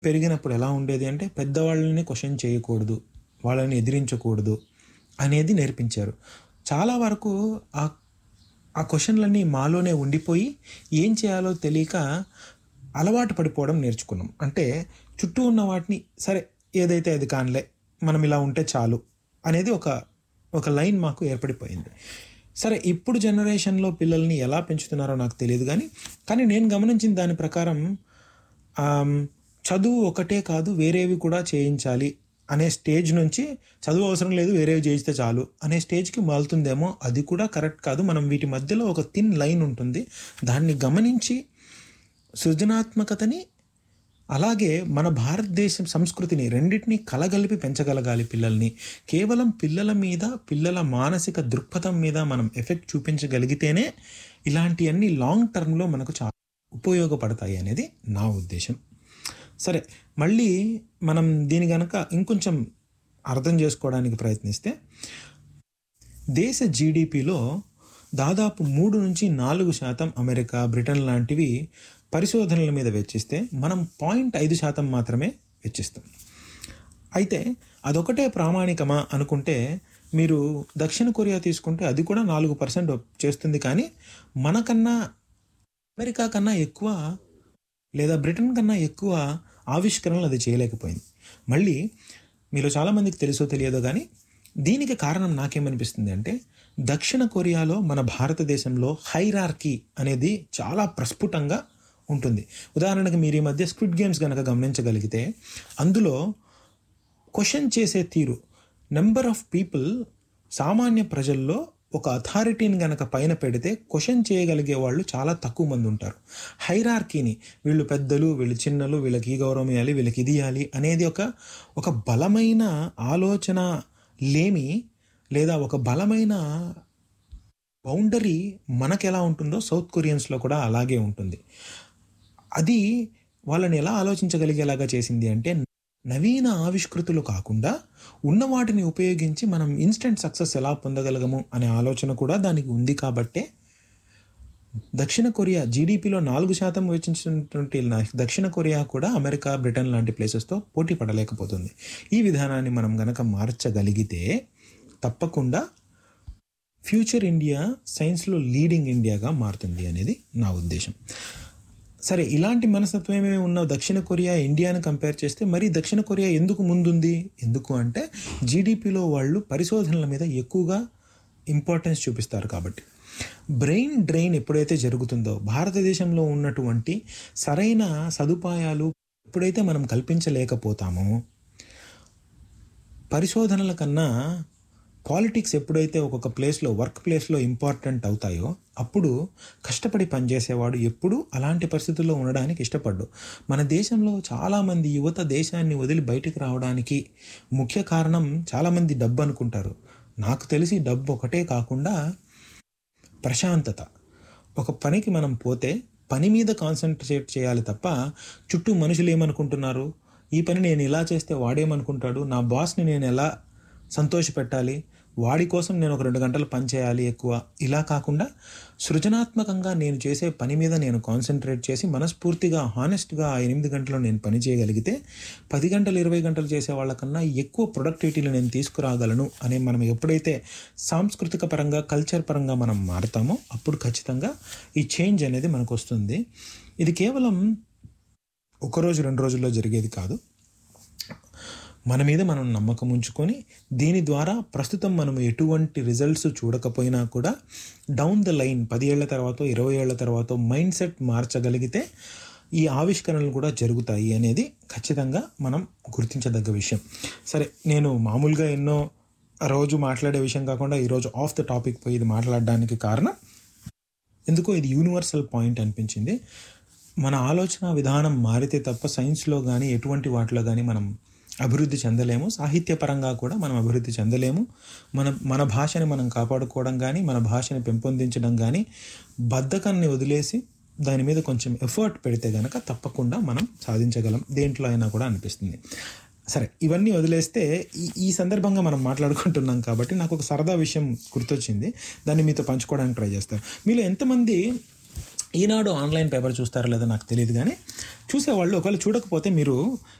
పెరిగినప్పుడు ఎలా ఉండేది అంటే పెద్దవాళ్ళని క్వశ్చన్ చేయకూడదు వాళ్ళని ఎదిరించకూడదు అనేది నేర్పించారు చాలా వరకు ఆ ఆ క్వశ్చన్లన్నీ మాలోనే ఉండిపోయి ఏం చేయాలో తెలియక అలవాటు పడిపోవడం నేర్చుకున్నాం అంటే చుట్టూ ఉన్న వాటిని సరే ఏదైతే అది కానిలే మనం ఇలా ఉంటే చాలు అనేది ఒక ఒక లైన్ మాకు ఏర్పడిపోయింది సరే ఇప్పుడు జనరేషన్లో పిల్లల్ని ఎలా పెంచుతున్నారో నాకు తెలియదు కానీ కానీ నేను గమనించిన దాని ప్రకారం ఆమ్, చదువు ఒకటే కాదు వేరేవి కూడా చేయించాలి అనే స్టేజ్ నుంచి చదువు అవసరం లేదు వేరేవి చేయిస్తే చాలు అనే స్టేజ్కి మారుతుందేమో అది కూడా కరెక్ట్ కాదు మనం వీటి మధ్యలో ఒక థిన్ లైన్ ఉంటుంది దాన్ని గమనించి సృజనాత్మకతని అలాగే మన భారతదేశం సంస్కృతిని రెండింటినీ కలగలిపి పెంచగలగాలి పిల్లల్ని కేవలం పిల్లల మీద పిల్లల మానసిక దృక్పథం మీద మనం ఎఫెక్ట్ చూపించగలిగితేనే ఇలాంటివన్నీ లాంగ్ టర్మ్లో మనకు చాలా ఉపయోగపడతాయి అనేది నా ఉద్దేశం సరే మళ్ళీ మనం దీని గనక ఇంకొంచెం అర్థం చేసుకోవడానికి ప్రయత్నిస్తే దేశ జీడిపిలో దాదాపు మూడు నుంచి నాలుగు శాతం అమెరికా బ్రిటన్ లాంటివి పరిశోధనల మీద వెచ్చిస్తే మనం పాయింట్ ఐదు శాతం మాత్రమే వెచ్చిస్తాం అయితే అదొకటే ప్రామాణికమా అనుకుంటే మీరు దక్షిణ కొరియా తీసుకుంటే అది కూడా నాలుగు పర్సెంట్ చేస్తుంది కానీ మనకన్నా అమెరికా కన్నా ఎక్కువ లేదా బ్రిటన్ కన్నా ఎక్కువ ఆవిష్కరణలు అది చేయలేకపోయింది మళ్ళీ మీలో చాలామందికి తెలుసో తెలియదో కానీ దీనికి కారణం నాకేమనిపిస్తుంది అంటే దక్షిణ కొరియాలో మన భారతదేశంలో హైరార్కీ అనేది చాలా ప్రస్ఫుటంగా ఉంటుంది ఉదాహరణకు మీరు ఈ మధ్య స్క్విడ్ గేమ్స్ కనుక గమనించగలిగితే అందులో క్వశ్చన్ చేసే తీరు నెంబర్ ఆఫ్ పీపుల్ సామాన్య ప్రజల్లో ఒక అథారిటీని గనక పైన పెడితే క్వశ్చన్ చేయగలిగే వాళ్ళు చాలా తక్కువ మంది ఉంటారు హైరార్కీని వీళ్ళు పెద్దలు వీళ్ళు చిన్నలు వీళ్ళకి ఈ గౌరవం ఇవ్వాలి వీళ్ళకి ఇది ఇవ్వాలి అనేది ఒక ఒక బలమైన ఆలోచన లేమి లేదా ఒక బలమైన బౌండరీ మనకు ఎలా ఉంటుందో సౌత్ కొరియన్స్లో కూడా అలాగే ఉంటుంది అది వాళ్ళని ఎలా ఆలోచించగలిగేలాగా చేసింది అంటే నవీన ఆవిష్కృతులు కాకుండా ఉన్న వాటిని ఉపయోగించి మనం ఇన్స్టెంట్ సక్సెస్ ఎలా పొందగలగము అనే ఆలోచన కూడా దానికి ఉంది కాబట్టే దక్షిణ కొరియా జీడిపిలో నాలుగు శాతం వెచ్చించినటువంటి నా- దక్షిణ కొరియా కూడా అమెరికా బ్రిటన్ లాంటి ప్లేసెస్తో పోటీ పడలేకపోతుంది ఈ విధానాన్ని మనం గనక మార్చగలిగితే తప్పకుండా ఫ్యూచర్ ఇండియా సైన్స్లో లీడింగ్ ఇండియాగా మారుతుంది అనేది నా ఉద్దేశం సరే ఇలాంటి మనస్తత్వమే ఉన్న దక్షిణ కొరియా ఇండియాని కంపేర్ చేస్తే మరి దక్షిణ కొరియా ఎందుకు ముందుంది ఎందుకు అంటే జీడిపిలో వాళ్ళు పరిశోధనల మీద ఎక్కువగా ఇంపార్టెన్స్ చూపిస్తారు కాబట్టి బ్రెయిన్ డ్రైన్ ఎప్పుడైతే జరుగుతుందో భారతదేశంలో ఉన్నటువంటి సరైన సదుపాయాలు ఎప్పుడైతే మనం కల్పించలేకపోతామో పరిశోధనల కన్నా పాలిటిక్స్ ఎప్పుడైతే ఒక్కొక్క ప్లేస్లో వర్క్ ప్లేస్లో ఇంపార్టెంట్ అవుతాయో అప్పుడు కష్టపడి పనిచేసేవాడు ఎప్పుడు అలాంటి పరిస్థితుల్లో ఉండడానికి ఇష్టపడ్డు మన దేశంలో చాలామంది యువత దేశాన్ని వదిలి బయటికి రావడానికి ముఖ్య కారణం చాలామంది డబ్బు అనుకుంటారు నాకు తెలిసి డబ్బు ఒకటే కాకుండా ప్రశాంతత ఒక పనికి మనం పోతే పని మీద కాన్సన్ట్రేట్ చేయాలి తప్ప చుట్టూ మనుషులు ఏమనుకుంటున్నారు ఈ పని నేను ఇలా చేస్తే వాడేమనుకుంటాడు నా బాస్ని నేను ఎలా సంతోషపెట్టాలి వాడి కోసం నేను ఒక రెండు గంటలు పని చేయాలి ఎక్కువ ఇలా కాకుండా సృజనాత్మకంగా నేను చేసే పని మీద నేను కాన్సన్ట్రేట్ చేసి మనస్ఫూర్తిగా హానెస్ట్గా ఆ ఎనిమిది గంటలు నేను పని చేయగలిగితే పది గంటలు ఇరవై గంటలు చేసే వాళ్ళకన్నా ఎక్కువ ప్రొడక్టివిటీని నేను తీసుకురాగలను అనే మనం ఎప్పుడైతే సాంస్కృతిక పరంగా కల్చర్ పరంగా మనం మారుతామో అప్పుడు ఖచ్చితంగా ఈ చేంజ్ అనేది మనకు వస్తుంది ఇది కేవలం ఒక రోజు రెండు రోజుల్లో జరిగేది కాదు మన మీద మనం నమ్మకం ఉంచుకొని దీని ద్వారా ప్రస్తుతం మనం ఎటువంటి రిజల్ట్స్ చూడకపోయినా కూడా డౌన్ ద లైన్ పది ఏళ్ల తర్వాత ఇరవై ఏళ్ల తర్వాత మైండ్ సెట్ మార్చగలిగితే ఈ ఆవిష్కరణలు కూడా జరుగుతాయి అనేది ఖచ్చితంగా మనం గుర్తించదగ్గ విషయం సరే నేను మామూలుగా ఎన్నో రోజు మాట్లాడే విషయం కాకుండా ఈరోజు ఆఫ్ ద టాపిక్ పోయి ఇది మాట్లాడడానికి కారణం ఎందుకో ఇది యూనివర్సల్ పాయింట్ అనిపించింది మన ఆలోచన విధానం మారితే తప్ప సైన్స్లో కానీ ఎటువంటి వాటిలో కానీ మనం అభివృద్ధి చెందలేము సాహిత్యపరంగా కూడా మనం అభివృద్ధి చెందలేము మన మన భాషని మనం కాపాడుకోవడం కానీ మన భాషని పెంపొందించడం కానీ బద్ధకాన్ని వదిలేసి దాని మీద కొంచెం ఎఫర్ట్ పెడితే కనుక తప్పకుండా మనం సాధించగలం దేంట్లో అయినా కూడా అనిపిస్తుంది సరే ఇవన్నీ వదిలేస్తే ఈ ఈ సందర్భంగా మనం మాట్లాడుకుంటున్నాం కాబట్టి నాకు ఒక సరదా విషయం గుర్తొచ్చింది దాన్ని మీతో పంచుకోవడానికి ట్రై చేస్తాను మీలో ఎంతమంది ఈనాడు ఆన్లైన్ పేపర్ చూస్తారో లేదో నాకు తెలియదు కానీ చూసేవాళ్ళు ఒకవేళ చూడకపోతే మీరు